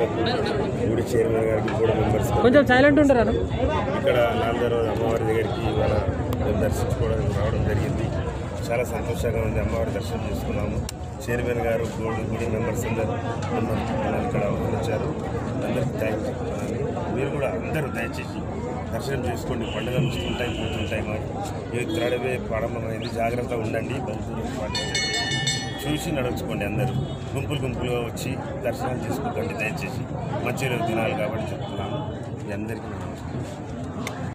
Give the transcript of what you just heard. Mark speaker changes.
Speaker 1: గుడి చైర్మన్ గారికి కూడా మెంబర్స్
Speaker 2: కొంచెం సైలెంట్ ఉంటారా
Speaker 1: ఇక్కడ నాలుగో రోజు అమ్మవారి దగ్గరికి ఇవాళ మేము దర్శించుకోవడానికి రావడం జరిగింది చాలా సంతోషంగా ఉంది అమ్మవారి దర్శనం చేసుకున్నాము చైర్మన్ గారు గుడి గుడి మెంబర్స్ అందరూ మమ్మల్ని మమ్మల్ని ఇక్కడ ఆహ్వానించారు అందరికీ థ్యాంక్ యూ మీరు కూడా అందరూ దయచేసి దర్శనం చేసుకోండి పండుగలు వస్తుంటాయి పోతుంటాయి మరి ఇది త్రాడవే ప్రారంభమైంది జాగ్రత్తగా ఉండండి భక్తులు పాటించండి చూసి నడుచుకోండి అందరూ గుంపులు గుంపులుగా వచ్చి దర్శనం చేసుకోకండి దయచేసి మంచి రోజు దినాలు కాబట్టి చెప్తున్నాను మీ అందరికీ నమస్కారం